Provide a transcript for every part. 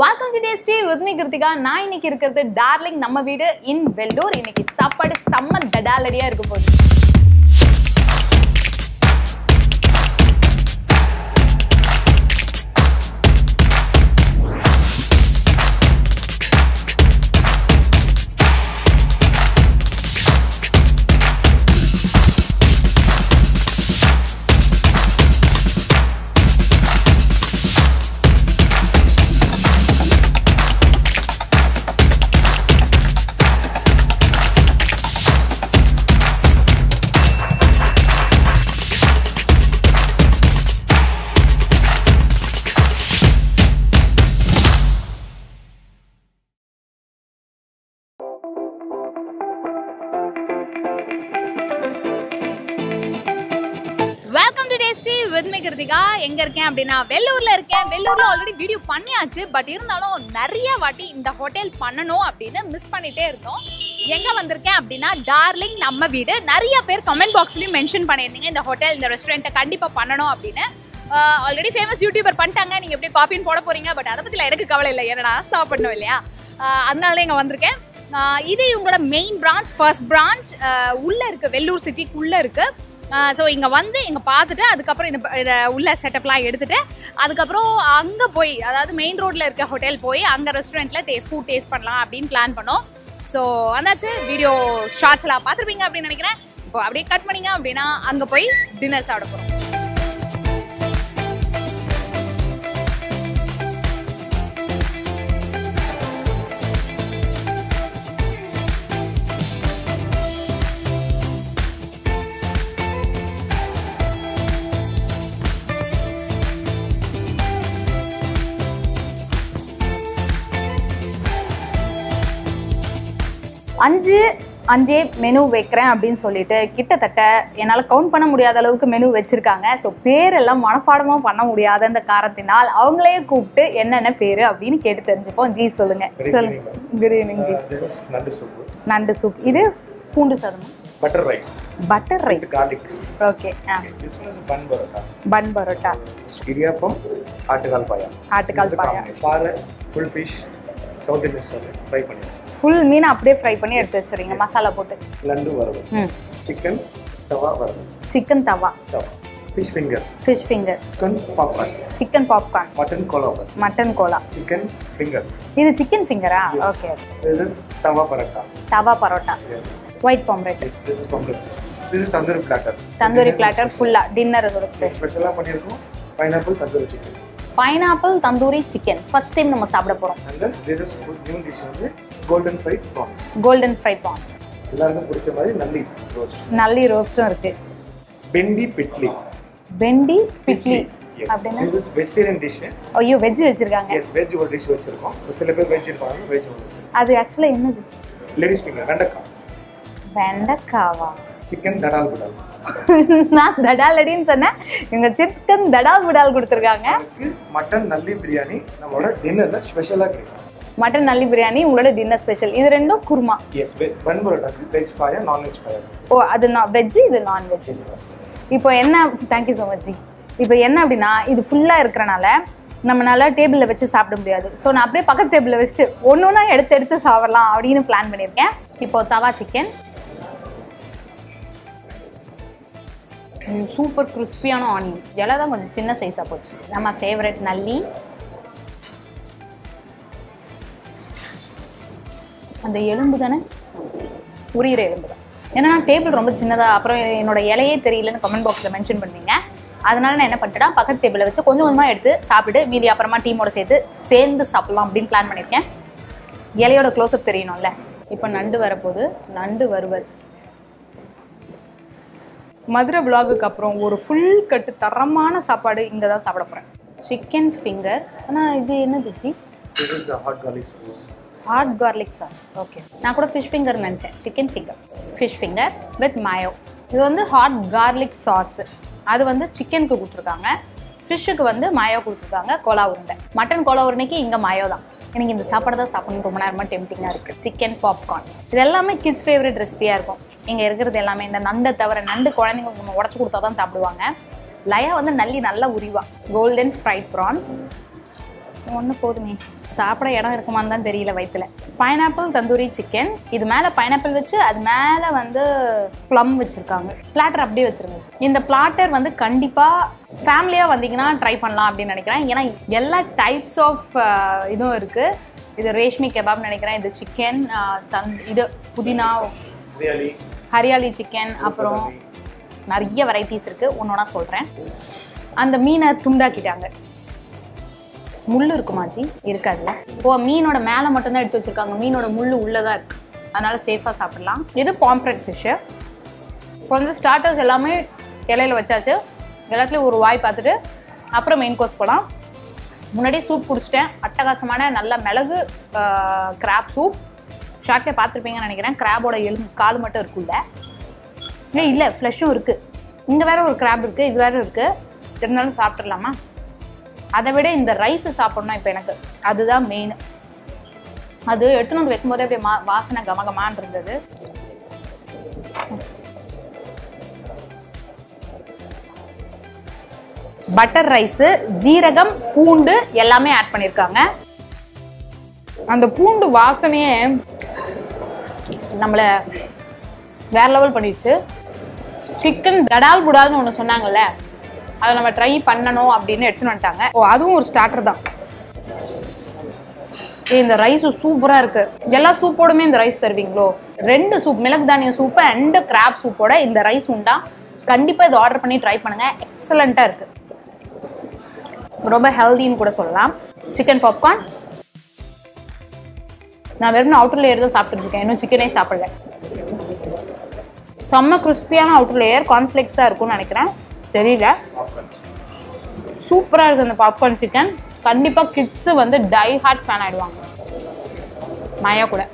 Welcome to tasty with me Kiruthika நான் இன்னைக்கு இருக்கிறது டார்லிங் நம்ம வீடு இன் வெள்ளூர் இன்னைக்கு சாப்பாடு செம்ம தடாலடியா இருக்க போகுது welcome to tasty with me Kiruthika எங்க இருக்கேன் அப்படின்னா வெள்ளூர்ல இருக்கேன் வெள்ளூர்ல ஆல்ரெடி வீடியோ பண்ணியாச்சு பட் இருந்தாலும் நிறைய வாட்டி இந்த ஹோட்டல் பண்ணணும் அப்படின்னு மிஸ் பண்ணிட்டே இருந்தோம் எங்க வந்திருக்கேன் அப்படின்னா டார்லிங் நம்ம வீடு நிறைய பேர் கமெண்ட் பாக்ஸ்லயும் மென்ஷன் பண்ணியிருந்தீங்க இந்த ஹோட்டல் இந்த ரெஸ்டாரண்ட்டை கண்டிப்பா பண்ணணும் அப்படின்னு ஆல்ரெடி ஃபேமஸ் யூடியூபர் பண்ணிட்டாங்க நீங்க எப்படி காப்பின்னு போட போறீங்க பட் அதை பத்தில எனக்கு கவலை இல்லை ஏன்னா நான் சாப்பிடணும் இல்லையா ஆஹ் அதனால தான் இங்க வந்திருக்கேன் ஆஹ் இது இவங்களோட மெயின் பிரான்ச் ஃபர்ஸ்ட் பிரான்ச் உள்ள இருக்கு வெள்ளூர் சிட்டிக்குள்ள இருக்கு ஸோ இங்கே வந்து இங்கே பார்த்துட்டு அதுக்கப்புறம் இந்த இதை உள்ள செட்டப்லாம் எடுத்துட்டு அதுக்கப்புறம் அங்கே போய் அதாவது மெயின் ரோட்டில் இருக்க ஹோட்டல் போய் அங்கே ரெஸ்டாரண்ட்டில் டே ஃபுட் டேஸ்ட் பண்ணலாம் அப்படின்னு பிளான் பண்ணோம் ஸோ வந்தாச்சு வீடியோ ஷார்ட்ஸ்லாம் பார்த்துருப்பீங்க அப்படின்னு நினைக்கிறேன் இப்போ அப்படியே கட் பண்ணிங்க அப்படின்னா அங்கே போய் டின்னர் சாப்பிட போகிறோம் அஞ்சு அஞ்சே மெனு வைக்கிறேன் அப்படின்னு சொல்லிட்டு கிட்டத்தட்ட என்னால் கவுண்ட் பண்ண முடியாத அளவுக்கு மெனு வச்சிருக்காங்க ஸோ பேரெல்லாம் மனப்பாடமாக பண்ண முடியாத இந்த காரணத்தினால் அவங்களே கூப்பிட்டு என்னென்ன பேர் அப்படின்னு கேட்டு தெரிஞ்சுப்போம் ஜி சொல்லுங்க சொல்லுங்க good evening ji This is nandu soup, நண்டு சூப் இது பூண்டு சாதம் butter rice, butter rice garlic. Okay ஆ This one is bun paratha. Bun parotta இடியாப்பம் ஆட்டுக்கால் பாயா ஆட்டுக்கால் பாயா பாறை full fish south Indian style fry பண்ணிடுறோம் ஃபுல் மீன் அப்படியே ஃப்ரை பண்ணி எடுத்து வச்சுறீங்க மசாலா போட்டு நண்டு வறுவல் ம் சிக்கன் தவா வறுவல் chicken tawa tawa fish finger fish finger chicken popcorn chicken popcorn mutton கோலாபர் மட்டன் கோலா சிக்கன் ஃபிங்கர் இது சிக்கன் ஃபிங்கரா okay this is tawa parotta tawa parotta yes white pomfret yes this is pomfret this is tandoori platter tandoori platter ஃபுல்லா டின்னர் இதோட ஸ்பெஷல் ஸ்பெஷலாக பண்ணியிருக்கோம் pineapple tandoori chicken pineapple tandoori chicken first time நம்ம சாப்பிட போறோம் and then this is new dish வந்து golden fried prawns golden fry பான்ஸ் எல்லாருக்கும் பிடிச்ச மாதிரி நல்லி ரோஸ்ட் நல்லி ரோஸ்ட்டும் இருக்கு பெண்டி பிட்லி வெண்டி பிட்லி Yes. அப்படின்னா This is vegetarian dish. ஐயோ வெஜ் வச்சிருக்காங்க Yes, veg ஒரு dish வச்சிருக்கோம். So, சில பேர் veg இருப்பாங்க, veg ஒரு வச்சிருக்கோம். அது ஆக்சுவலா என்னது Ladies finger, வெண்டைக்காய். வெண்டைக்காவா Chicken தடால் புடால். நான் தடாலடின்னு சொன்னேன் இவங்க சிக்கன் தடால் புடால் கொடுத்துருக்காங்க அதுக்கு மட்டன் நல்லி பிரியாணி நம்மளோட டின்னர்ல ஸ்பெஷலா கிடைக்கும் மட்டன் நல்லி பிரியாணி உங்களோட டின்னர் ஸ்பெஷல் இது ரெண்டும் குருமா எஸ் பன் பரோட்டாக்கு வெஜ் பாயா நான்வெஜ் பாயா ஓ அது நான் வெஜ் இது நான்வெஜ் இப்போ என்ன தேங்க்யூ ஸோ மச் ஜி இப்போ என்ன அப்படின்னா இது ஃபுல்லாக இருக்கிறனால நம்மளால டேபிளில் வச்சு சாப்பிட முடியாது ஸோ நான் அப்படியே பக்கத்து டேபிளில் வச்சுட்டு ஒன்று ஒன்றா எடுத்து எடுத்து சாப்பிடலாம் அப்படின்னு பிளான் பண்ணியிருக்கேன் இப்போ தவா சிக்கன் சூப்பர் கிறிஸ்பியான ஆனியன் எல்லாம் தான் கொஞ்சம் சின்ன சைஸாக போச்சு நம்ம ஃபேவரட் நல்லி அந்த எலும்பு தானே உரியிற எலும்பு தான் ஏன்னா டேபிள் ரொம்ப சின்னதாக அப்புறம் என்னோட இலையே தெரியலன்னு கமெண்ட் பாக்ஸில் மென்ஷன் பண்ணுவீங்க அதனால நான் என்ன பண்ணிட்டேன்னா பக்கத்து டேபிளில் வச்சு கொஞ்சம் கொஞ்சமாக எடுத்து சாப்பிட்டு மீதி அப்புறமா டீமோட சேர்த்து சேர்ந்து சாப்பிடலாம் அப்படின்னு பிளான் பண்ணியிருக்கேன் இலையோட க்ளோஸ்அப் தெரியணும்ல இப்போ நண்டு வரப்போகுது நண்டு வறுவல் மதுரை விலாகுக்கு அப்புறம் ஒரு ஃபுல் கட்டு தரமான சாப்பாடு இங்கே தான் சாப்பிட போகிறேன் சிக்கன் ஃபிங்கர் ஆனால் இது என்னது ji This is a hot garlic sauce. Hot garlic sauce okay நான் கூட ஃபிஷ் ஃபிங்கர் நினச்சேன் chicken finger fish finger with mayo இது வந்து ஹாட் கார்லிக் சாஸ் அது வந்து சிக்கனுக்கு கொடுத்துருக்காங்க ஃபிஷ்ஷுக்கு வந்து மாயோ கொடுத்துருக்காங்க கோலா உருண்டை மட்டன் கோலா உருண்டைக்கு இங்கே மாயோ தான் எனக்கு இந்த சாப்பாடு தான் சாப்பிடணும் ரொம்ப நேரமாக டெம்டிங்காக இருக்குது சிக்கன் பாப்கார்ன் இது எல்லாமே கிட்ஸ் ஃபேவரட் ரெசிபியாக இருக்கும் இங்கே இருக்கிறது எல்லாமே இந்த நண்டை தவிர நண்டு குழந்தைங்களுக்கு நம்ம உடச்சி கொடுத்தா தான் சாப்பிடுவாங்க லயா வந்து நல்லி நல்லா உரிவா கோல்டன் ஃப்ரைட் ப்ரான்ஸ் ஒன்று போதுமே சாப்பிட இடம் இருக்குமான்னு தான் தெரியல வயிற்றுல பைனாப்பிள் தந்தூரி சிக்கன் இது மேலே பைனாப்பிள் வச்சு அது மேலே வந்து ப்ளம் வச்சுருக்காங்க பிளாட்டர் அப்படியே வச்சுருங்க இந்த பிளாட்டர் வந்து கண்டிப்பாக ஃபேமிலியாக வந்தீங்கன்னா ட்ரை பண்ணலாம் அப்படின்னு நினைக்கிறேன் ஏன்னா எல்லா டைப்ஸ் ஆஃப் இதுவும் இருக்குது இது ரேஷ்மி கெபாப்னு நினைக்கிறேன் இது சிக்கன் தந் இது புதினா ரியாலி ஹரியாலி சிக்கன் அப்புறம் நிறைய வெரைட்டிஸ் இருக்குது ஒன்று ஒன்றா சொல்கிறேன் அந்த மீனை துண்டாக்கிட்டாங்க முள் இருக்குமாச்சி இருக்காதுல்ல ஓ மீனோட மேலே மட்டும்தான் எடுத்து வச்சிருக்காங்க மீனோட முள் உள்ளே தான் இருக்கு அதனால சேஃபாக சாப்பிடலாம் இது பாம்ப்ரெட் ஃபிஷ்ஷு கொஞ்சம் ஸ்டார்டர்ஸ் எல்லாமே இலையில வச்சாச்சு எல்லாத்துலேயும் ஒரு வாய் பார்த்துட்டு அப்புறம் மெயின் கோர்ஸ் போகலாம் முன்னாடி சூப் குடிச்சிட்டேன் அட்டகாசமான நல்ல மிளகு கிராப் சூப் ஷார்ட்லேயே பார்த்துருப்பீங்கன்னு நினைக்கிறேன் கிராபோட எலும்பு கால் மட்டும் இருக்குல்ல இல்லை இல்லை ஃப்ளஷும் இருக்குது இங்கே வேற ஒரு கிராப் இருக்குது இது வேற இருக்குது இருந்தாலும் சாப்பிட்றலாமா அதை விட இந்த ரைஸ் சாப்பிடணும் இப்போ எனக்கு அதுதான் மெயின் அது எடுத்துன்னு வந்து வைக்கும்போதே அப்படியே மா வாசனை கமகமான் இருந்தது பட்டர் ரைஸு ஜீரகம் பூண்டு எல்லாமே ஆட் பண்ணியிருக்காங்க அந்த பூண்டு வாசனையே நம்மளை வேற லெவல் பண்ணிடுச்சு சிக்கன் தடால் புடால்னு ஒன்று சொன்னாங்கல்ல அதை நம்ம ட்ரை பண்ணணும் அப்படின்னு எடுத்துன்னு வந்துட்டாங்க ஓ அதுவும் ஒரு ஸ்டார்டர் தான் ஏய், இந்த ரைஸ் சூப்பரா இருக்கு எல்லா சூப்போடுமே இந்த ரைஸ் தருவீங்களோ ரெண்டு சூப் மிளகு தானிய சூப்பு அண்ட் கிராப் சூப்போட இந்த ரைஸ் உண்டா கண்டிப்பா இதை ஆர்டர் பண்ணி ட்ரை பண்ணுங்க எக்ஸலண்டா இருக்கு ரொம்ப ஹெல்தின்னு கூட சொல்லலாம் சிக்கன் பாப்கார்ன் நான் வெறும் அவுட்டர் லேயர் தான் சாப்பிட்டுட்டு இருக்கேன் இன்னும் சிக்கனே சாப்பிடல செம்ம கிறிஸ்பியான அவுட்டர் லேயர் கார்ன்ஃப்ளெக்ஸாக இருக்கும்னு நினைக்கிறேன் தெரியல சூப்பராக இருக்குது இந்த பாப்கார்ன் சிக்கன் கண்டிப்பாக கிட்ஸு வந்து டை ஹார்ட் ஃபேன் ஆயிடுவாங்க மாயா கூட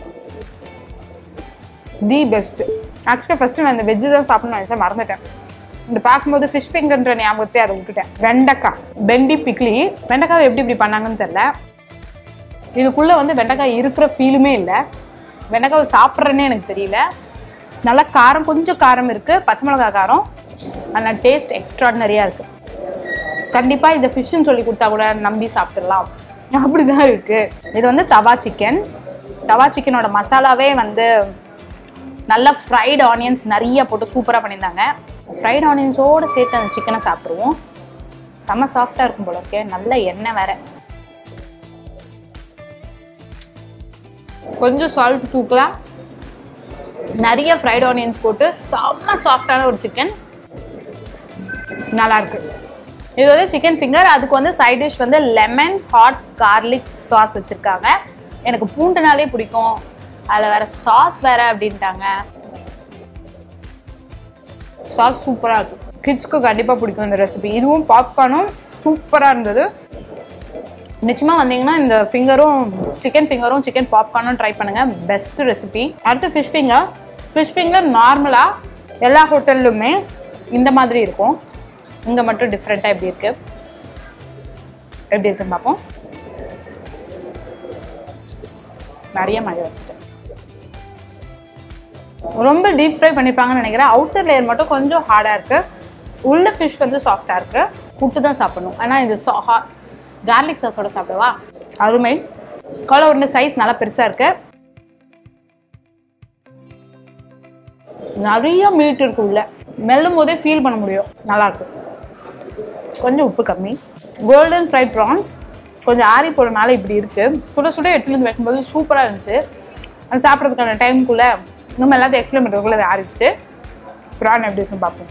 தி பெஸ்ட் ஆக்சுவலாக ஃபஸ்ட்டு நான் இந்த வெஜ்ஜு தான் சாப்பிடணும்னு நினச்சேன் மறந்துட்டேன் இந்த பார்க்கும்போது ஃபிஷ் ஃபிங்கர்ன்ற ஞாபகத்தை அதை விட்டுட்டேன் வெண்டைக்காய் பெண்டி பிக்லி வெண்டைக்காவை எப்படி இப்படி பண்ணாங்கன்னு தெரில இதுக்குள்ளே வந்து வெண்டைக்காய் இருக்கிற ஃபீலுமே இல்லை வெண்டைக்காவை சாப்பிட்றேன்னே எனக்கு தெரியல நல்லா காரம் கொஞ்சம் காரம் இருக்குது பச்சை மிளகாய் காரம் ஆனால் டேஸ்ட் எக்ஸ்ட்ராடினரியாக இருக்குது கண்டிப்பாக இதை ஃபிஷ்ஷுன்னு சொல்லி கொடுத்தா கூட நம்பி சாப்பிட்டுடலாம் அப்படி தான் இருக்குது இது வந்து தவா சிக்கன் தவா சிக்கனோட மசாலாவே வந்து நல்ல ஃப்ரைடு ஆனியன்ஸ் நிறைய போட்டு சூப்பராக பண்ணியிருந்தாங்க ஃப்ரைடு ஆனியன்ஸோடு சேர்த்து அந்த சிக்கனை சாப்பிட்ருவோம் செம்ம சாஃப்டாக இருக்கும் போல இருக்கே நல்ல எண்ணெய் வேற கொஞ்சம் சால்ட் தூக்கலாம் நிறைய ஃப்ரைட் ஆனியன்ஸ் போட்டு செம்ம சாஃப்டான ஒரு சிக்கன் நல்லா இருக்கு இது வந்து சிக்கன் ஃபிங்கர் அதுக்கு வந்து சைட் டிஷ் வந்து லெமன் ஹாட் கார்லிக் சாஸ் வச்சுருக்காங்க எனக்கு பூண்டுனாலே பிடிக்கும் அதில் வேற சாஸ் வேற அப்படின்ட்டாங்க சாஸ் சூப்பராக இருக்கு கிட்ஸ்க்கு கண்டிப்பாக பிடிக்கும் இந்த ரெசிபி இதுவும் பாப்கார்னும் சூப்பராக இருந்தது நிச்சயமாக வந்தீங்கன்னா இந்த ஃபிங்கரும் சிக்கன் ஃபிங்கரும் சிக்கன் பாப்கார்னும் ட்ரை பண்ணுங்கள் பெஸ்ட் ரெசிபி அடுத்து ஃபிஷ் ஃபிங்கர் ஃபிஷ் ஃபிங்கர் நார்மலாக எல்லா ஹோட்டல்லுமே இந்த மாதிரி இருக்கும் இங்கே மட்டும் டிஃப்ரெண்ட்டாக எப்படி இருக்கு எப்படி இருக்குன்னு பார்ப்போம் நிறைய மழை வருது ரொம்ப டீப் ஃப்ரை பண்ணியிருப்பாங்கன்னு நினைக்கிறேன் அவுட்டர் லேயர் மட்டும் கொஞ்சம் ஹார்டாக இருக்குது உள்ள ஃபிஷ் வந்து சாஃப்டாக இருக்குது புட்டு தான் சாப்பிடணும் ஆனால் இது சா கார்லிக் சாஸோட சாப்பிடவா அருமை கோல உருண்டை சைஸ் நல்லா பெருசாக இருக்கு நிறைய மீட் இருக்கு உள்ள மெல்லும் போதே ஃபீல் பண்ண முடியும் நல்லா இருக்கு கொஞ்சம் உப்பு கம்மி கோல்டன் ஃப்ரைட் ப்ரான்ஸ் கொஞ்சம் ஆறி போகிறனால இப்படி இருக்கு சுட சுட எடுத்துட்டு வந்து வைக்கும்போது சூப்பராக இருந்துச்சு அது சாப்பிட்றதுக்கான டைமுக்குள்ளே நம்ம எல்லாத்தையும் எக்ஸ்பிளைன் பண்ணுறதுக்குள்ளே அது ஆறிடுச்சு ப்ரான் எப்படி இருக்குன்னு பார்ப்போம்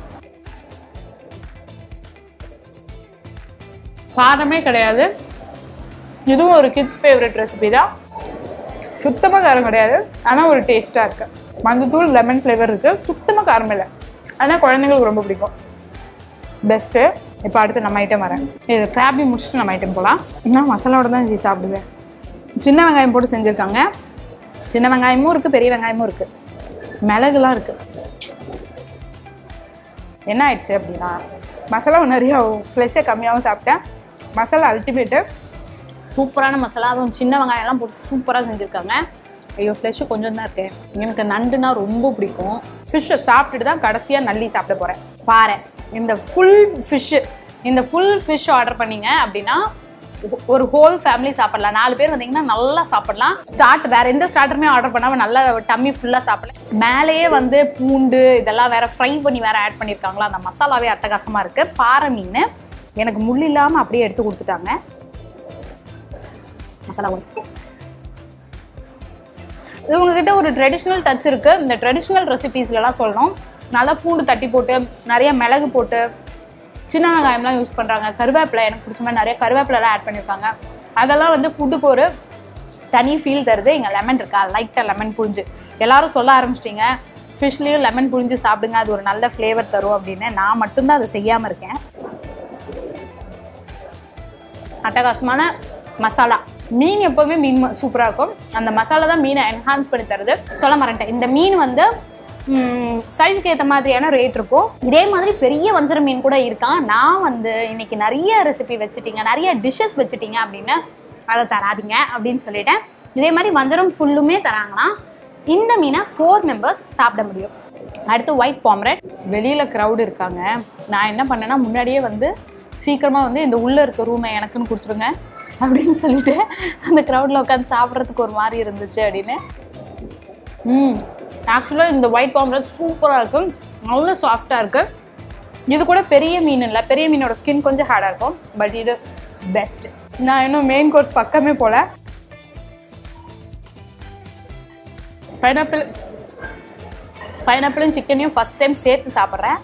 காரமே கிடையாது இதுவும் ஒரு கிட்ஸ் ஃபேவரட் ரெசிபி தான் சுத்தமாக காரம் கிடையாது ஆனால் ஒரு டேஸ்ட்டாக இருக்கு மஞ்சத்தூள் லெமன் ஃப்ளேவர் இருக்குது சுத்தமாக காரம் இல்லை ஆனால் குழந்தைங்களுக்கு ரொம்ப பிடிக்கும் பெஸ்ட்டு இப்போ அடுத்து நம்ம ஐட்டம் வரேன் இது கிராபி முடிச்சுட்டு நம்ம ஐட்டம் போகலாம் நான் மசாலாவோட தான் ஜி சாப்பிடுவேன் சின்ன வெங்காயம் போட்டு செஞ்சுருக்காங்க சின்ன வெங்காயமும் இருக்குது பெரிய வெங்காயமும் இருக்குது மிளகுலாம் இருக்குது என்ன ஆயிடுச்சு அப்படின்னா மசாலாவும் நிறையா ஃப்ளெஷ்ஷை கம்மியாகவும் சாப்பிட்டேன் மசாலா அல்டிமேட்டு சூப்பரான மசாலா அதுவும் சின்ன வெங்காயம்லாம் போட்டு சூப்பராக செஞ்சுருக்காங்க ஐயோ ஃப்ளெஷ்ஷு கொஞ்சம் தான் இருக்கேன் எனக்கு நண்டுனா ரொம்ப பிடிக்கும் ஃபிஷ்ஷை சாப்பிட்டுட்டு தான் கடைசியாக நல்லி சாப்பிட போகிறேன் பாரு இந்த ஃபுல் ஃபிஷ்ஷு இந்த ஃபுல் ஃபிஷ் ஆர்டர் பண்ணீங்க அப்படின்னா ஒரு ஹோல் ஃபேமிலி சாப்பிடலாம் நாலு பேர் வந்தீங்கன்னா நல்லா சாப்பிடலாம் ஸ்டார்ட் வேற எந்த ஸ்டார்டருமே ஆர்டர் பண்ணாம நல்லா டம்மி ஃபுல்லாக சாப்பிடலாம் மேலேயே வந்து பூண்டு இதெல்லாம் வேற ஃப்ரை பண்ணி வேற ஆட் பண்ணியிருக்காங்களா அந்த மசாலாவே அட்டகாசமா இருக்கு பாறை மீன் எனக்கு முள் இல்லாமல் அப்படியே எடுத்து கொடுத்துட்டாங்க மசாலா ஒன்ஸ் இவங்க கிட்ட ஒரு ட்ரெடிஷ்னல் டச் இருக்கு இந்த ட்ரெடிஷ்னல் ரெசிபீஸ்லாம் சொல்லணும் நல்லா பூண்டு தட்டி போட்டு நிறைய மிளகு போட்டு சின்ன வெங்காயம்லாம் யூஸ் பண்ணுறாங்க கருவேப்பிலை எனக்கு பிடிச்ச மாதிரி நிறைய கருவேப்பிலைலாம் ஆட் பண்ணியிருக்காங்க அதெல்லாம் வந்து ஃபுட்டுக்கு ஒரு தனி ஃபீல் தருது இங்கே லெமன் இருக்கா லைட்டாக லெமன் புழிஞ்சு எல்லாரும் சொல்ல ஆரம்பிச்சிட்டிங்க ஃபிஷ்லேயும் லெமன் புழிஞ்சு சாப்பிடுங்க அது ஒரு நல்ல ஃப்ளேவர் தரும் அப்படின்னு நான் மட்டும்தான் அதை செய்யாமல் இருக்கேன் அட்டகாசமான மசாலா மீன் எப்போவுமே மீன் சூப்பராக இருக்கும் அந்த மசாலா தான் மீனை என்ஹான்ஸ் பண்ணி தருது சொல்ல மறந்துட்டேன் இந்த மீன் வந்து சைஸ்க்கு ஏற்ற மாதிரியான ரேட் இருக்கும் இதே மாதிரி பெரிய வஞ்சர மீன் கூட இருக்கான் நான் வந்து இன்னைக்கு நிறைய ரெசிபி வச்சுட்டீங்க நிறைய டிஷ்ஷஸ் வச்சுட்டீங்க அப்படின்னு அதை தராதீங்க அப்படின்னு சொல்லிட்டேன் இதே மாதிரி வஞ்சரம் ஃபுல்லுமே தராங்கன்னா இந்த மீனை ஃபோர் மெம்பர்ஸ் சாப்பிட முடியும் அடுத்து ஒயிட் பாம்ரெட் வெளியில் க்ரௌடு இருக்காங்க நான் என்ன பண்ணேன்னா முன்னாடியே வந்து சீக்கிரமாக வந்து இந்த உள்ளே இருக்க ரூமை எனக்குன்னு கொடுத்துருங்க அப்படின்னு சொல்லிட்டு அந்த க்ரௌடில் உட்காந்து சாப்பிட்றதுக்கு ஒரு மாதிரி இருந்துச்சு அப்படின்னு ம் ஆக்சுவலாக இந்த ஒயிட் பாம்ரெட் சூப்பராக இருக்கும் நல்ல சாஃப்டாக இருக்குது இது கூட பெரிய மீன் இல்லை பெரிய மீனோட ஸ்கின் கொஞ்சம் ஹார்டாக இருக்கும் பட் இது பெஸ்ட் நான் இன்னும் மெயின் கோர்ஸ் பக்கமே போல பைனாப்பிள் பைனாப்பிளும் சிக்கனையும் ஃபஸ்ட் டைம் சேர்த்து சாப்பிட்றேன்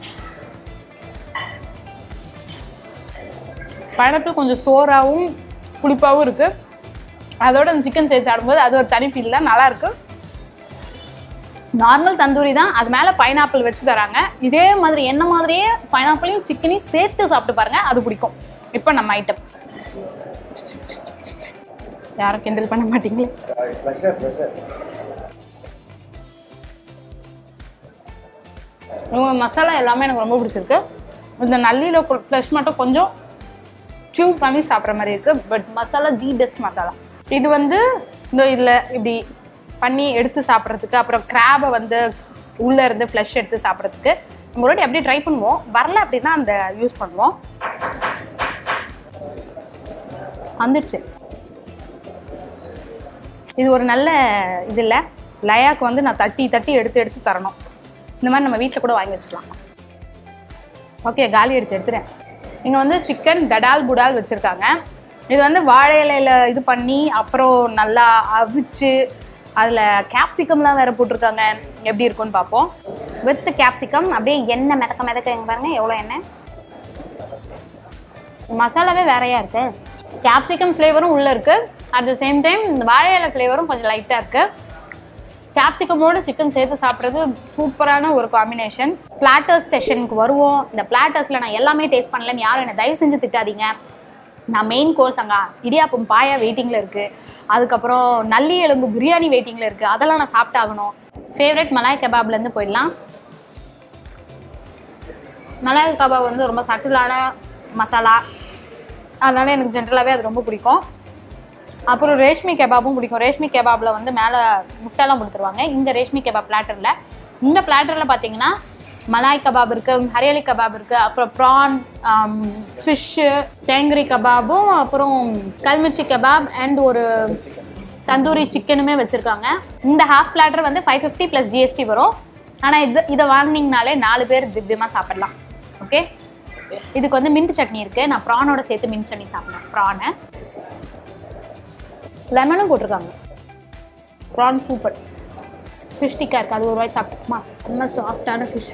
பைனாப்பிள் கொஞ்சம் சோறாகவும் புளிப்பாகவும் இருக்குது அதோட அந்த சிக்கன் சேர்த்து சாப்பிடும்போது அது ஒரு தனி ஃபீல் தான் நல்லாயிருக்கு நார்மல் தந்தூரி தான் அது மேலே பைனாப்பிள் வச்சு தராங்க இதே மாதிரி என்ன மாதிரியே பைனாப்பிளையும் சிக்கனையும் சேர்த்து சாப்பிட்டு பாருங்க அது பிடிக்கும் இப்போ நம்ம ஐட்டம் யாரும் கிண்டல் பண்ண மாட்டீங்களே ப்ரெஷர் ப்ரெஷர் இவங்க மசாலா எல்லாமே எனக்கு ரொம்ப பிடிச்சிருக்கு இந்த நல்லியில் ஃப்ளஷ் மட்டும் கொஞ்சம் சூ பண்ணி சாப்பிட்ற மாதிரி இருக்குது but masala the best masala இது வந்து இந்த இதில் இப்படி பண்ணி எடுத்து சாப்பிட்றதுக்கு அப்புறம் கிராபை வந்து உள்ளே இருந்து ஃப்ளஷ் எடுத்து சாப்பிட்றதுக்கு நம்ம ஒரு வாட்டி அப்படியே ட்ரை பண்ணுவோம் வரல அப்படின்னா அந்த யூஸ் பண்ணுவோம் வந்துடுச்சு இது ஒரு நல்ல இது இல்லை லயாக்கு வந்து நான் தட்டி தட்டி எடுத்து எடுத்து தரணும் இந்த மாதிரி நம்ம வீட்டில் கூட வாங்கி வச்சுக்கலாம் ஓகே காலி அடிச்சு எடுத்துறேன் இங்கே வந்து சிக்கன் தடால் புடால் வச்சுருக்காங்க இது வந்து வாழை இலையில இது பண்ணி அப்புறம் நல்லா அவிச்சு அதில் கேப்சிகம்லாம் வேறு போட்டிருக்காங்க எப்படி இருக்கும்னு பார்ப்போம் வித் கேப்சிகம் அப்படியே எண்ணெய் மிதக்க மிதக்க எங்க பாருங்க எவ்வளோ எண்ணெய் மசாலாவே வேறையாக இருக்கு கேப்சிகம் ஃப்ளேவரும் உள்ளே இருக்குது அட் த சேம் டைம் வாழை இலை ஃப்ளேவரும் கொஞ்சம் லைட்டாக இருக்குது கேப்சிகமோட சிக்கன் சேர்த்து சாப்பிட்றது சூப்பரான ஒரு காம்பினேஷன் பிளாட்டர்ஸ் செஷனுக்கு வருவோம் இந்த பிளாட்டர்ஸில் நான் எல்லாமே டேஸ்ட் பண்ணலன்னு யாரும் என்னை தயவு செஞ்சு திட்டாதீங்க நான் மெயின் கோர்ஸ் அங்கே இடியாப்பம் பாயா வெயிட்டிங்கில் இருக்குது அதுக்கப்புறம் நல்லி எலும்பு பிரியாணி வெயிட்டிங்கில் இருக்குது அதெல்லாம் நான் சாப்பிட்டாகணும் ஃபேவரட் மலாய் கபாப்லேருந்து போயிடலாம் மலாய் கபாப் வந்து ரொம்ப சட்டிலான மசாலா அதனால எனக்கு ஜென்ரலாகவே அது ரொம்ப பிடிக்கும் அப்புறம் ரேஷ்மி கபாபும் பிடிக்கும் ரேஷ்மி கபாபில் வந்து மேலே முட்டைலாம் கொடுத்துருவாங்க இந்த ரேஷ்மி கபாப் பிளாட்டரில் இந்த பிளாட்டரில் பார்த்தீங்கன்னா மலாய் கபாப் இருக்குது ஹரியாலி கபாப் இருக்குது அப்புறம் ப்ரான் ஃபிஷ்ஷு டேங்கரி கபாபும் அப்புறம் கல்மிர்ச்சி கபாப் அண்ட் ஒரு தந்தூரி சிக்கனுமே வச்சுருக்காங்க இந்த ஹாஃப் பிளாட்டர் வந்து ஃபைவ் ஃபிஃப்டி ப்ளஸ் ஜிஎஸ்டி வரும் ஆனால் இது இதை வாங்கினீங்கனாலே நாலு பேர் திவ்யமாக சாப்பிடலாம் ஓகே இதுக்கு வந்து மின்ட் சட்னி இருக்குது நான் ப்ரானோட சேர்த்து மின்ட் சட்னி சாப்பிட்றேன் ப்ரானை லெமனும் போட்டிருக்காங்க ப்ரான் சூப்பர் ஃபிஷ் டிக்கா இருக்குது அது ஒரு வாய் சாப்பிட்டுமா ரொம்ப சாஃப்டான ஃபிஷ்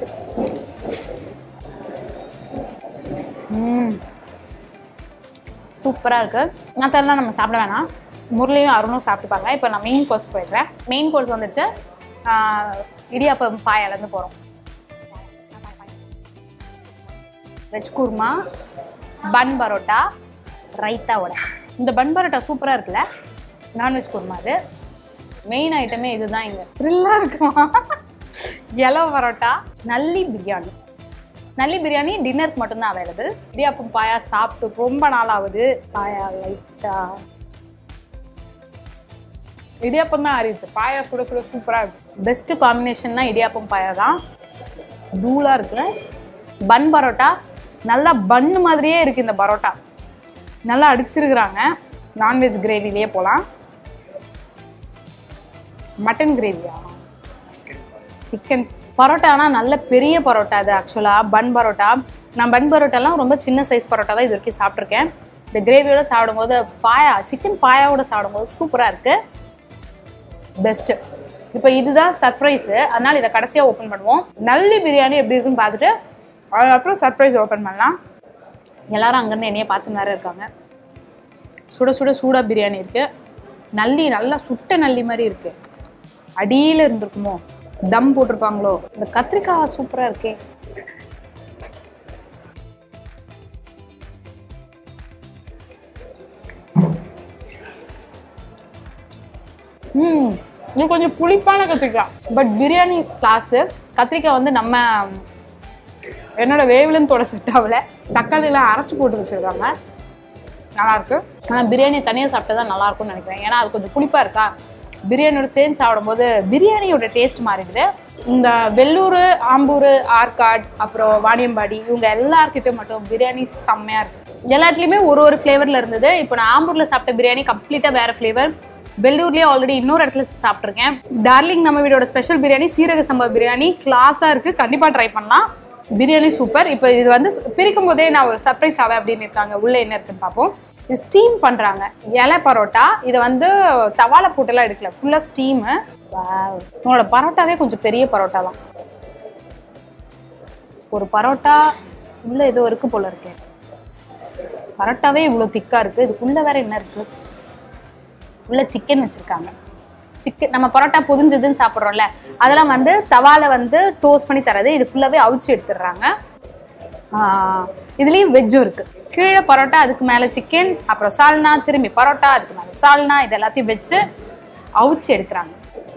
சூப்பராக இருக்குது மற்றெல்லாம் நம்ம சாப்பிட வேணாம் முரளியும் அருணும் சாப்பிட்டுப்பாங்க இப்போ நான் மெயின் கோர்ஸ் போயிடுறேன் மெயின் கோர்ஸ் வந்துச்சு ஆஹ், இடியாப்பம் பாயாலேருந்து போகிறோம் வெஜ் குருமா பன் பரோட்டா ரைத்தாவோட இந்த பன் பரோட்டா சூப்பராக இருக்குல்ல நான்வெஜ் குருமா அது மெயின் ஐட்டமே இதுதான் இங்கே த்ரில்லாக இருக்குமா இலை பரோட்டா நல்லி பிரியாணி நல்லி பிரியாணி டின்னருக்கு மட்டும்தான் அவைலபிள் இடியாப்பம் பாயா சாப்பிட்டு ரொம்ப நாள் ஆகுது பாயா லைட்டா இடியாப்பம் தான் ஆறிடுச்சு பாயா சுட சுட சூப்பராக இருக்கு பெஸ்ட் காம்பினேஷன்னா இடியாப்பம் பாயா தான் தூளாக இருக்கு பன் பரோட்டா நல்லா பன்னு மாதிரியே இருக்கு இந்த பரோட்டா நல்லா அடிச்சிருக்கிறாங்க நான்வெஜ் கிரேவிலேயே போகலாம் மட்டன் கிரேவியா சிக்கன் பரோட்டானா நல்ல பெரிய பரோட்டா அது ஆக்சுவலாக பன் பரோட்டா நான் பன் பரோட்டாலாம் ரொம்ப சின்ன சைஸ் பரோட்டா தான் இது வரைக்கும் சாப்பிட்ருக்கேன் இந்த கிரேவியோட சாப்பிடும்போது பாயா சிக்கன் பாயாவோட சாப்பிடும்போது சூப்பராக இருக்குது பெஸ்ட்டு இப்போ இதுதான் சர்ப்ரைஸு அதனால் இதை கடைசியாக ஓப்பன் பண்ணுவோம் நல்லி பிரியாணி எப்படி இருக்குன்னு பார்த்துட்டு அதுக்கப்புறம் சர்ப்ரைஸ் ஓப்பன் பண்ணலாம் எல்லாரும் அங்கேருந்து என்னைய பார்த்து வேறு இருக்காங்க சுட சுட சூடா பிரியாணி இருக்குது நல்லி நல்லா சுட்ட நல்லி மாதிரி இருக்குது அடியில் இருந்திருக்குமோ தம் போட்டிருப்பாங்களோ இந்த கத்திரிக்காய் சூப்பராக இருக்கே ம் இது கொஞ்சம் புளிப்பான கத்திரிக்காய் பட் பிரியாணி கிளாஸு கத்திரிக்காய் வந்து நம்ம என்னோட வேவ்லன்னு தொட செட் ஆகல தக்காளிலாம் அரைச்சி போட்டு வச்சுருக்காங்க நல்லா இருக்கு ஆனால் பிரியாணி தனியாக சாப்பிட்டா தான் நல்லா இருக்கும்னு நினைக்கிறேன் ஏன்னா அது கொஞ்சம் புளிப்பாக இருக்கா பிரியாணியோட சேர்ந்து சாப்பிடும்போது பிரியாணியோட டேஸ்ட் மாறிடுது இந்த வெள்ளூர் ஆம்பூர் ஆற்காட் அப்புறம் வாணியம்பாடி இவங்க எல்லார்கிட்டயும் மட்டும் பிரியாணி செம்மையாக இருக்கு எல்லாத்துலேயுமே ஒரு ஒரு ஃப்ளேவரில் இருந்தது இப்போ நான் ஆம்பூரில் சாப்பிட்ட பிரியாணி கம்ப்ளீட்டாக வேறு ஃப்ளேவர் வெள்ளூர்லேயே ஆல்ரெடி இன்னொரு இடத்துல சாப்பிட்ருக்கேன் டார்லிங் நம்ம வீடோட ஸ்பெஷல் பிரியாணி சீரக சம்பா பிரியாணி கிளாஸாக இருக்குது கண்டிப்பாக ட்ரை பண்ணலாம் பிரியாணி சூப்பர் இப்போ இது வந்து பிரிக்கும் போதே நான் ஒரு சர்ப்ரைஸ் ஆவேன் அப்படின்னு இருக்காங்க உள்ளே என்ன இருக்குன்னு பார்ப்போம் இது ஸ்டீம் பண்ணுறாங்க இலை பரோட்டா இதை வந்து தவால போட்டுலாம் எடுக்கல ஃபுல்லாக ஸ்டீமு உங்களோட பரோட்டாவே கொஞ்சம் பெரிய பரோட்டா தான் ஒரு பரோட்டா உள்ள ஏதோ இருக்கு போல இருக்கு பரோட்டாவே இவ்வளோ திக்கா இருக்கு இதுக்குள்ள வேற என்ன இருக்கு உள்ள சிக்கன் வச்சிருக்காங்க சிக்கன் நம்ம பரோட்டா பொதிஞ்சதுன்னு சாப்பிட்றோம்ல அதெல்லாம் வந்து தவால வந்து டோஸ்ட் பண்ணி தரது இது ஃபுல்லாகவே அவிச்சு எடுத்துடுறாங்க ஆஹ் இதுலயும் வெஜ்ஜும் இருக்கு கீழே பரோட்டா அதுக்கு மேலே சிக்கன் அப்புறம் சால்னா திரும்பி பரோட்டா அதுக்கு மேலே சால்னா இது எல்லாத்தையும் வச்சு அவிச்சு எடுக்கிறாங்க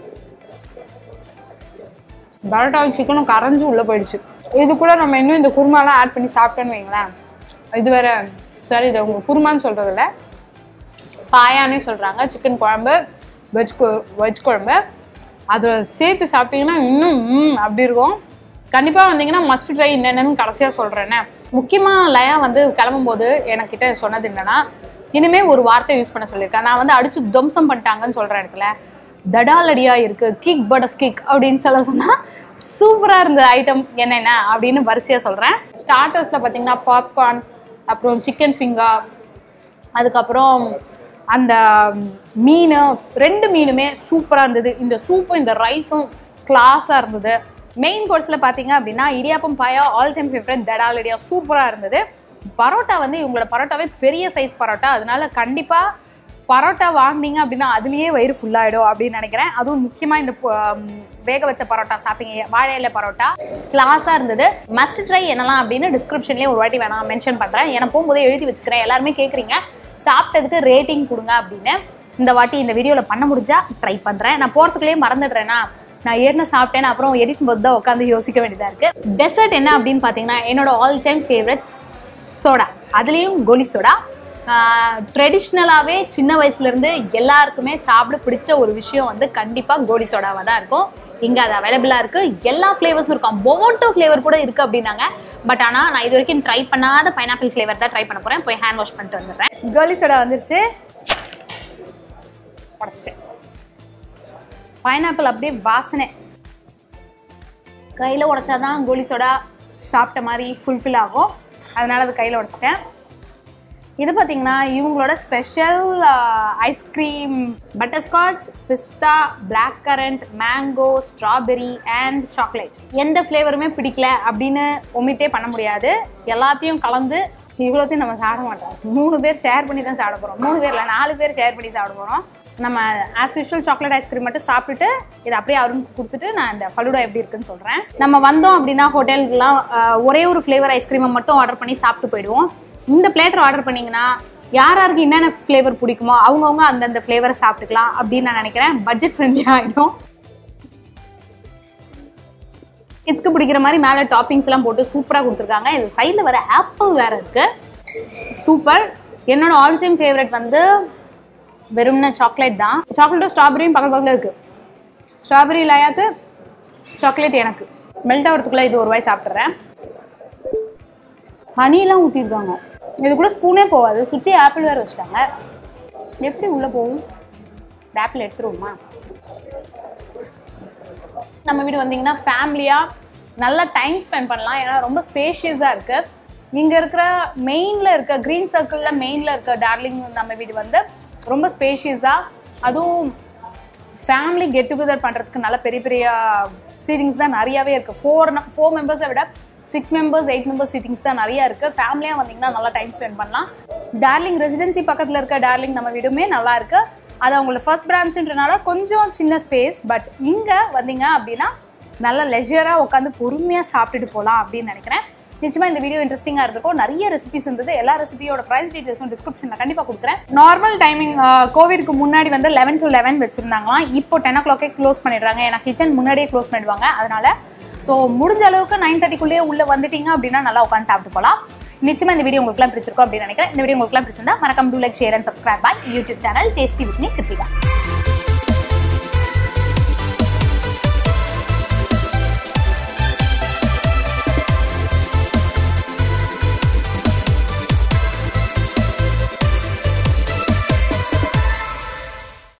பரோட்டாவும் சிக்கனும் கரைஞ்சு உள்ள போயிடுச்சு இது கூட நம்ம இன்னும் இந்த குருமாலாம் ஆட் பண்ணி சாப்பிட்டோன்னு வைங்களேன் இது வேற சரி இது உங்க குருமான்னு சொல்றது இல்ல பாயானே சொல்றாங்க சிக்கன் குழம்பு வெஜ் வெஜ் குழம்பு அதை சேர்த்து சாப்பிட்டீங்கன்னா இன்னும் ம் அப்படி இருக்கும் கண்டிப்பாக வந்தீங்கன்னா மஸ்ட் ட்ரை என்னென்னு கடைசியாக சொல்கிறேன்னே முக்கியமாக லயா வந்து கிளம்பும்போது எனக்கிட்ட சொன்னது என்னன்னா இனிமே ஒரு வார்த்தை யூஸ் பண்ண சொல்லியிருக்கேன் நான் வந்து அடிச்சு துவம்சம் பண்ணிட்டாங்கன்னு சொல்கிற இடத்துல தடாலடியா இருக்கு கிக் படஸ் கிக் அப்படின்னு சொல்ல சொன்னா சூப்பரா இருந்த ஐட்டம் என்னென்ன அப்படின்னு வரிசையா சொல்றேன் ஸ்டார்டர்ஸ்ல பாத்தீங்கன்னா பாப்கார்ன் அப்புறம் சிக்கன் ஃபிங்கர் அதுக்கப்புறம் அந்த மீன் ரெண்டு மீனுமே சூப்பராக இருந்தது இந்த சூப்பும் இந்த ரைஸும் கிளாஸாக இருந்தது மெயின் கோர்ஸில் பார்த்தீங்க அப்படின்னா இடியாப்பம் பாயா ஆல் டைம் ஃபேவரட் தடாலடியா சூப்பராக இருந்தது பரோட்டா வந்து இவங்களோட பரோட்டாவே பெரிய சைஸ் பரோட்டா அதனால கண்டிப்பாக பரோட்டா வாங்குனீங்க அப்படின்னா அதுலேயே வயிறு ஃபுல்லாகிடும் அப்படின்னு நினைக்கிறேன் அதுவும் முக்கியமாக இந்த பொ- ம், வேக வச்ச பரோட்டா சாப்பிட்டீங்க வாழை இலை பரோட்டா கிளாஸாக இருந்தது மஸ்ட் ட்ரை என்னலாம் அப்படின்னு டிஸ்கிரிப்ஷன்லேயே ஒரு வாட்டி வேணாம் மென்ஷன் பண்ணுறேன் எனக்கு போகும்போதே எழுதி வச்சுக்கிறேன் எல்லாருமே கேட்குறீங்க சாப்பிட்டதுக்கு ரேட்டிங் கொடுங்க அப்படின்னு இந்த வாட்டி இந்த வீடியோவில் பண்ண முடிஞ்சா ட்ரை பண்ணுறேன் நான் போகிறதுக்குள்ளேயே மறந்துடுறேன்னா நான் ஏற்கனவே சாப்பிட்டேன் அப்புறம் எடிட் போது தான் உட்காந்து யோசிக்க வேண்டியதாக இருக்குது டெசர்ட் என்ன அப்படின்னு பார்த்தீங்கன்னா என்னோட ஆல் டைம் ஃபேவரட் சோடா அதுலேயும் கோலி சோடா ட்ரெடிஷ்னலாகவே சின்ன வயசுலேருந்து எல்லாருக்குமே சாப்பிட பிடிச்ச ஒரு விஷயம் வந்து கண்டிப்பாக கோலி சோடாவாக தான் இருக்கும் இங்கே அது அவைலபிளாக இருக்குது எல்லா ஃப்ளேவர்ஸும் இருக்கும் பொமோட்டோ ஃப்ளேவர் கூட இருக்குது அப்படின்னாங்க பட் ஆனால் நான் இது வரைக்கும் ட்ரை பண்ணாத பைனாப்பிள் ஃப்ளேவர் தான் ட்ரை பண்ண போகிறேன் போய் ஹேண்ட் வாஷ் பண்ணிட்டு வந்துடுறேன் கோலி சோடா வந்துருச்சு உடச்சிட்டேன் பைனாப்பிள் அப்படியே வாசனை கையில் உடைச்சாதான் கோலி சோடா சாப்பிட்ட மாதிரி ஃபுல்ஃபில் ஆகும் அதனால் அது கையில் உடைச்சிட்டேன் இது பார்த்தீங்கன்னா இவங்களோட special ice cream butterscotch pista black currant mango strawberry and chocolate எந்த ஃப்ளேவருமே பிடிக்கல அப்படின்னு ஒமிட்டே பண்ண முடியாது எல்லாத்தையும் கலந்து இவ்வளோத்தையும் நம்ம சாப்பிட மாட்டோம் மூணு பேர் ஷேர் பண்ணி தான் சாப்பிட போகிறோம் மூணு பேர்ல நாலு பேர் ஷேர் பண்ணி சாப்பிட போகிறோம் நம்ம ஆஸ் யூஷுவல் சாக்லேட் ஐஸ்கிரீம் மட்டும் சாப்பிட்டுட்டு இதை அப்படியே அருணுக்கு கொடுத்துட்டு நான் இந்த ஃபலூடா எப்படி இருக்குன்னு சொல்கிறேன் நம்ம வந்தோம் அப்படின்னா ஹோட்டலுக்குலாம் ஒரே ஒரு ஃப்ளேவர் ஐஸ்கிரீமை மட்டும் ஆர்டர் பண்ணி சாப்பிட்டு போயிடுவோம் இந்த பிளேட்டர் ஆர்டர் பண்ணீங்கன்னா யார் யாருக்கு என்னென்ன ஃப்ளேவர் பிடிக்குமோ அவங்கவுங்க அந்தந்த ஃப்ளேவரை சாப்பிட்டுக்கலாம் அப்படின்னு நான் நினைக்கிறேன் பட்ஜெட் ஃப்ரெண்ட்லி ஆகிடும் கிட்ஸ்க்கு பிடிக்கிற மாதிரி மேலே டாப்பிங்ஸ் எல்லாம் போட்டு சூப்பராக கொடுத்துருக்காங்க இது சைடில் வர ஆப்பிள் வேற இருக்கு சூப்பர் என்னோட ஆல் டைம் ஃபேவரட் வந்து வெறும்ன சாக்லேட் தான் சாக்லேட்டும் ஸ்ட்ராபெரியும் பக்கத்து பக்கத்தில் இருக்கு ஸ்ட்ராபெரி லயாக்கு சாக்லேட் எனக்கு மெல்ட் ஆகிறதுக்குள்ளே இது ஒரு வாய் சாப்பிட்றேன் ஹனிலாம் ஊற்றிருக்காங்க இது கூட ஸ்பூனே போகாது சுற்றி ஆப்பிள் வேறு வச்சிட்டாங்க எப்படி உள்ளே போகும் இந்த ஆப்பிள் எடுத்துருவோமா நம்ம வீடு வந்தீங்கன்னா ஃபேமிலியாக நல்லா டைம் ஸ்பெண்ட் பண்ணலாம் ஏன்னா ரொம்ப ஸ்பேஷியஸாக இருக்குது இங்கே இருக்கிற மெயினில் இருக்க க்ரீன் சர்க்கிளில் மெயினில் இருக்க டார்லிங் நம்ம வீடு வந்து ரொம்ப ஸ்பேஷியஸாக அதுவும் ஃபேமிலி கெட் டுகெதர் பண்ணுறதுக்கு நல்ல பெரிய பெரிய சீட்டிங்ஸ் தான் நிறையாவே இருக்குது ஃபோர் ஃபோர் மெம்பர்ஸை விட six members eight members seatings தான் நிறையா இருக்குது ஃபேமிலியாக வந்தீங்கன்னா நல்லா டைம் ஸ்பெண்ட் பண்ணலாம் டார்லிங் ரெசிடென்சி பக்கத்தில் இருக்க டார்லிங் நம்ம வீடுமே நல்லா இருக்குது அது அவங்களோட ஃபர்ஸ்ட் பிரான்ச்சுன்றனால கொஞ்சம் சின்ன ஸ்பேஸ் பட் இங்கே வந்தீங்க அப்படின்னா நல்ல லெஜராக உட்காந்து பொறுமையாக சாப்பிட்டுட்டு போகலாம் அப்படின்னு நினைக்கிறேன் நிச்சயமாக இந்த வீடியோ இன்ட்ரெஸ்டிங்காக இருந்திருக்கும் நிறைய ரெசிபிஸ் இருந்தது எல்லா ரெசிபியோட ப்ரைஸ் டீட்டெயில்ஸும் டிஸ்கிரிப்ஷனில் கண்டிப்பாக கொடுக்குறேன் நார்மல் டைமிங் கோவிட்க்கு முன்னாடி வந்து லெவன் டு லெவன் வச்சுருந்தாங்களாம் இப்போ டென் ஓ கிளாக்கே க்ளோஸ் பண்ணிடுறாங்க ஏன்னா கிச்சன் முன்னாடியே க்ளோஸ் பண்ணிடுவாங்க அதனால ஸோ முடிஞ்ச அளவுக்கு நைன் தேர்ட்டிக்குள்ளேயே உள்ளே வந்துட்டீங்க அப்படின்னா நல்லா உட்காந்து சாப்பிட்டு போகலாம் நிச்சயமா இந்த வீடியோ உங்களுக்குலாம் பிடிச்சிருக்கும் அப்படின்னு நினைக்கிறேன் இந்த வீடியோ உங்களுக்குலாம் பிடிச்சிருந்தா மறக்காம to like share and subscribe by YouTube channel tasty with me Kiruthika